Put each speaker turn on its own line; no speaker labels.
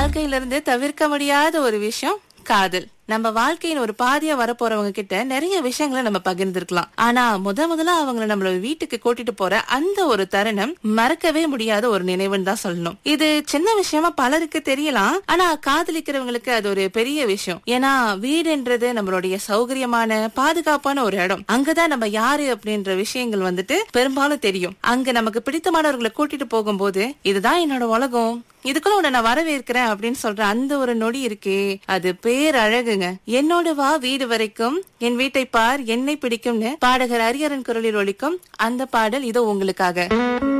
வாழ்க்கையில இருந்து தவிர்க்க முடியாத ஒரு விஷயம் காதல் நம்ம வாழ்க்கையின் ஒரு பாதியா வரப்போறவங்க கிட்ட நிறைய விஷயங்களை நம்ம பகிர்ந்திருக்கலாம் ஆனா முத முதல்ல அவங்கள நம்மள வீட்டுக்கு கூட்டிட்டு போற அந்த ஒரு தருணம் மறக்கவே முடியாத ஒரு நினைவுன்னு தான் சொல்லணும் இது சின்ன விஷயமா பலருக்கு தெரியலாம் ஆனா காதலிக்கிறவங்களுக்கு அது ஒரு பெரிய விஷயம் ஏன்னா வீடுன்றது நம்மளுடைய சௌகரியமான பாதுகாப்பான ஒரு இடம் அங்கதான் நம்ம யாரு அப்படின்ற விஷயங்கள் வந்துட்டு பெரும்பாலும் தெரியும் அங்க நமக்கு பிடித்தமானவர்களை கூட்டிட்டு போகும்போது இதுதான் என்னோட உலகம் இதுக்குள்ள உன்னை நான் வரவேற்கிறேன் அப்படின்னு சொல்ற அந்த ஒரு நொடி இருக்கே அது பேரழகுங்க என்னோட வா வீடு வரைக்கும் என் வீட்டை பார் என்னை பிடிக்கும்னு பாடகர் அரியரன் குரலில் ஒலிக்கும் அந்த பாடல் இதோ உங்களுக்காக